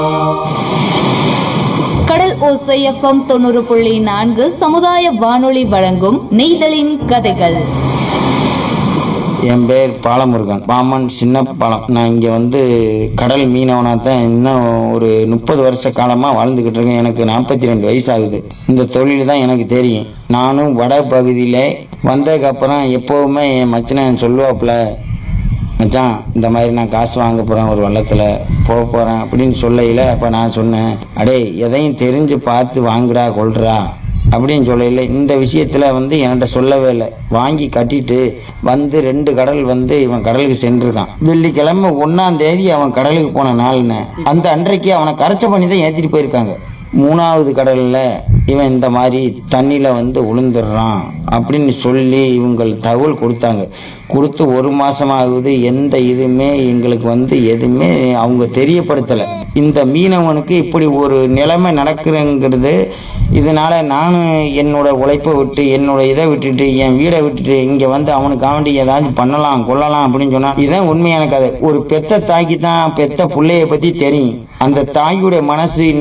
கடல் ஓசை எஃப்எம் தொண்ணூறு புள்ளி நான்கு சமுதாய வானொலி வழங்கும் நெய்தலின் கதைகள் என் பேர் பாலமுருகன் பாமன் சின்ன பாலம் நான் இங்கே வந்து கடல் மீனவனாக தான் இன்னும் ஒரு முப்பது வருஷ காலமாக வாழ்ந்துக்கிட்டு இருக்கேன் எனக்கு நாற்பத்தி ரெண்டு வயசு ஆகுது இந்த தொழில் தான் எனக்கு தெரியும் நானும் வட பகுதியில் வந்ததுக்கப்புறம் எப்போவுமே என் மச்சனன் சொல்லுவாப்புல மச்சான் இந்த மாதிரி நான் காசு வாங்க போகிறேன் ஒரு வள்ளத்தில் போக போகிறேன் அப்படின்னு சொல்லையில் அப்போ நான் சொன்னேன் அடே எதையும் தெரிஞ்சு பார்த்து வாங்குடா கொள்றா அப்படின்னு சொல்லல இந்த விஷயத்தில் வந்து என்கிட்ட சொல்லவே இல்லை வாங்கி கட்டிட்டு வந்து ரெண்டு கடல் வந்து இவன் கடலுக்கு சென்றிருக்கான் வெள்ளிக்கிழமை ஒன்றாம் தேதி அவன் கடலுக்கு போன நாள்னு அந்த அன்றைக்கு அவனை கரைச்ச பண்ணி தான் ஏற்றிட்டு போயிருக்காங்க மூணாவது கடலில் இவன் இந்த மாதிரி தண்ணியில் வந்து உளுந்துடுறான் அப்படின்னு சொல்லி இவங்கள் தகவல் கொடுத்தாங்க கொடுத்து ஒரு மாதம் ஆகுது எந்த இதுவுமே எங்களுக்கு வந்து எதுவுமே அவங்க தெரியப்படுத்தலை இந்த மீனவனுக்கு இப்படி ஒரு நிலைமை நடக்குதுங்கிறது இதனால் நானும் என்னோட உழைப்பை விட்டு என்னோட இதை விட்டுட்டு என் வீடை விட்டுட்டு இங்கே வந்து அவனுக்கு அவண்டி ஏதாச்சும் பண்ணலாம் கொள்ளலாம் அப்படின்னு சொன்னால் இதுதான் உண்மையான கதை ஒரு பெத்த தாய்க்கு தான் பெத்த பிள்ளைய பற்றி தெரியும் அந்த தாயுடைய மனசு